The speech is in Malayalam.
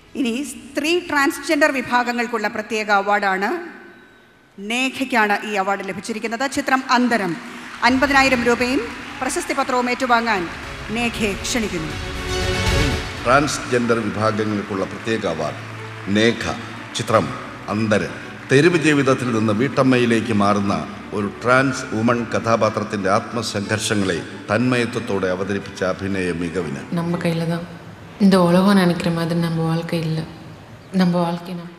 ഇനി സ്ത്രീ ട്രാൻസ്ജെൻഡർ വിഭാഗങ്ങൾക്കുള്ള പ്രത്യേക അവാർഡാണ് നേഖയ്ക്കാണ് ഈ അവാർഡ് ലഭിച്ചിരിക്കുന്നത് ചിത്രം അന്തരം അൻപതിനായിരം രൂപയും പ്രശസ്തി പത്രവും ഏറ്റുവാങ്ങാൻ നേഖയെ ക്ഷണിക്കുന്നു ട്രാൻസ്ജെൻഡർ വിഭാഗങ്ങൾക്കുള്ള പ്രത്യേക അവാർഡ് നേഖ ചിത്രം അന്തരൻ തെരുവ് ജീവിതത്തിൽ നിന്ന് വീട്ടമ്മയിലേക്ക് മാറുന്ന ഒരു ട്രാൻസ് വുമൺ കഥാപാത്രത്തിൻ്റെ ആത്മസംഘർഷങ്ങളെ തന്മയത്വത്തോടെ அவதரிപ്പിച്ച அபிநய மிகவின நம்ம கையில் தான் இந்த உலகம் நினைக்கிற மாதிரி நம்ம வாழ்க்கை இல்லை நம்ம வாழ்க்கை நம்ம